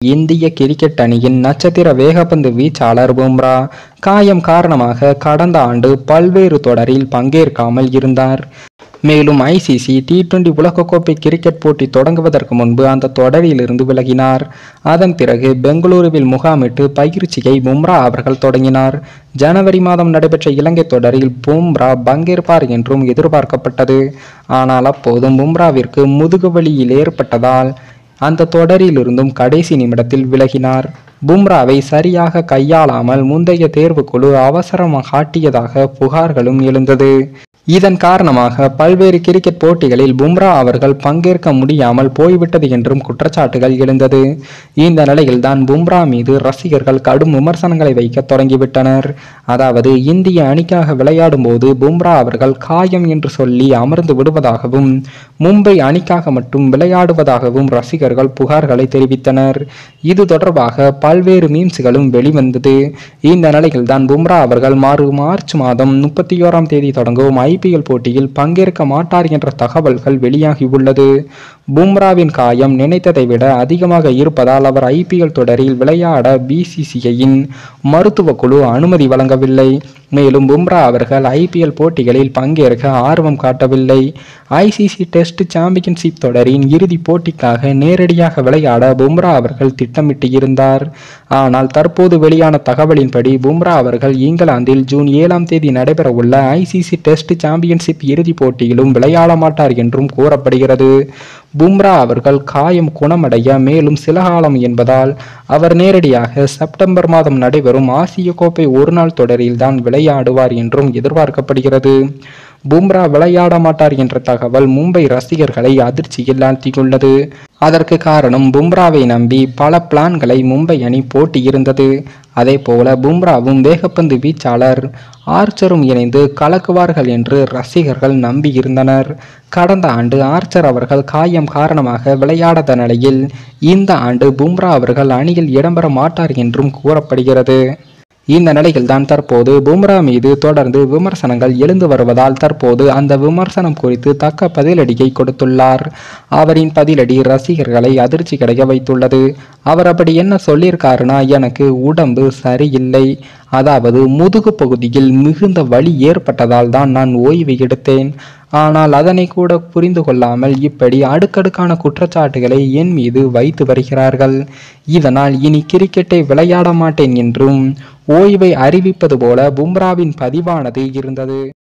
இந்திய கிரிக்கெட் அணியின் நட்சத்திர வேகப்பந்து வீச்சாளர் பும்ரா காயம் காரணமாக கடந்த ஆண்டு பல்வேறு தொடரில் பங்கேற்காமல் இருந்தார் மேலும் ஐசிசி டி டுவெண்டி உலகக்கோப்பை கிரிக்கெட் போட்டி தொடங்குவதற்கு முன்பு அந்த தொடரிலிருந்து விலகினார் அதன் பிறகு பெங்களூருவில் முகாமிட்டு பயிற்சியை பும்ரா அவர்கள் தொடங்கினார் ஜனவரி மாதம் நடைபெற்ற இலங்கை தொடரில் பும்ரா பங்கேற்பார் என்றும் எதிர்பார்க்கப்பட்டது ஆனால் அப்போதும் பும்ராவிற்கு முதுகுவலியில் ஏற்பட்டதால் அந்த தொடரிலிருந்தும் கடைசி நிமிடத்தில் விலகினார் பும்ராவை சரியாக கையாளாமல் முந்தைய தேர்வுக்குழு அவசரம் காட்டியதாக புகார்களும் எழுந்தது இதன் காரணமாக பல்வேறு கிரிக்கெட் போட்டிகளில் பும்ரா அவர்கள் பங்கேற்க முடியாமல் போய்விட்டது என்றும் குற்றச்சாட்டுகள் எழுந்தது இந்த நிலையில்தான் பும்ரா மீது ரசிகர்கள் கடும் விமர்சனங்களை வைக்க தொடங்கிவிட்டனர் அதாவது இந்திய அணிக்காக விளையாடும் போது பும்ரா அவர்கள் காயம் என்று சொல்லி அமர்ந்து விடுவதாகவும் மும்பை அணிக்காக மட்டும் விளையாடுவதாகவும் ரசிகர்கள் புகார்களை தெரிவித்தனர் இது தொடர்பாக பல்வேறு மீம்ஸ்களும் வெளிவந்தது இந்த நிலையில்தான் பும்ரா அவர்கள் மாறு மார்ச் மாதம் முப்பத்தி ஓராம் தேதி தொடங்கும் ஐபிஎல் போட்டியில் பங்கேற்க மாட்டார் என்ற தகவல்கள் வெளியாகியுள்ளது பும்ராவின் காயம் நினைத்ததை விட அதிகமாக இருப்பதால் அவர் ஐபிஎல் தொடரில் விளையாட பிசிசிஐயின் மருத்துவ குழு அனுமதி வழங்கவில்லை மேலும் பும்ரா அவர்கள் ஐபிஎல் போட்டிகளில் பங்கேற்க ஆர்வம் காட்டவில்லை ஐசிசி டெஸ்ட் சாம்பியன்ஷிப் தொடரின் இறுதிப் போட்டிக்காக நேரடியாக விளையாட பும்ரா அவர்கள் திட்டமிட்டு இருந்தார் ஆனால் தற்போது வெளியான தகவலின்படி பும்ரா அவர்கள் இங்கிலாந்தில் ஜூன் ஏழாம் தேதி நடைபெறவுள்ள ஐசிசி டெஸ்ட் சாம்பியன்ஷிப் இறுதிப் போட்டியிலும் விளையாட மாட்டார் என்றும் கூறப்படுகிறது பும்ரா அவர்கள் காயம் குணமடைய மேலும் சில காலம் என்பதால் அவர் நேரடியாக செப்டம்பர் மாதம் நடைபெறும் ஆசிய கோப்பை ஒருநாள் தொடரில் தான் விளையாடுவார் என்றும் எதிர்பார்க்கப்படுகிறது பும்ரா விளையாட மாட்டார் என்ற தகவல் மும்பை ரசிகர்களை அதிர்ச்சியில் ஆழ்த்தியுள்ளது அதற்கு காரணம் பும்ராவை நம்பி பல பிளான்களை மும்பை அணி போட்டியிருந்தது அதே போல பும்ராவும் வேகப்பந்து வீச்சாளர் ஆர்ச்சரும் இணைந்து கலக்குவார்கள் என்று ரசிகர்கள் நம்பியிருந்தனர் கடந்த ஆண்டு ஆர்ச்சர் அவர்கள் காயம் காரணமாக விளையாடாத நிலையில் இந்த ஆண்டு பும்ரா அவர்கள் அணியில் இடம்பெற மாட்டார் என்றும் கூறப்படுகிறது இந்த நிலையில்தான் தற்போது பும்ரா மீது தொடர்ந்து விமர்சனங்கள் எழுந்து வருவதால் தற்போது அந்த விமர்சனம் குறித்து தக்க பதிலடியை கொடுத்துள்ளார் அவரின் பதிலடி ரசிகர்களை அதிர்ச்சி கிடைக்க வைத்துள்ளது அவர் அப்படி என்ன சொல்லியிருக்காருன்னா எனக்கு உடம்பு சரியில்லை அதாவது முதுகு பகுதியில் மிகுந்த வலி ஏற்பட்டதால் தான் நான் ஓய்வு எடுத்தேன் ஆனால் அதனை கூட புரிந்து கொள்ளாமல் இப்படி அடுக்கடுக்கான குற்றச்சாட்டுகளை என் மீது வைத்து வருகிறார்கள் இதனால் இனி கிரிக்கெட்டை விளையாட மாட்டேன் என்றும் ஓய்வை அறிவிப்பது போல பும்ராவின் பதிவானது இருந்தது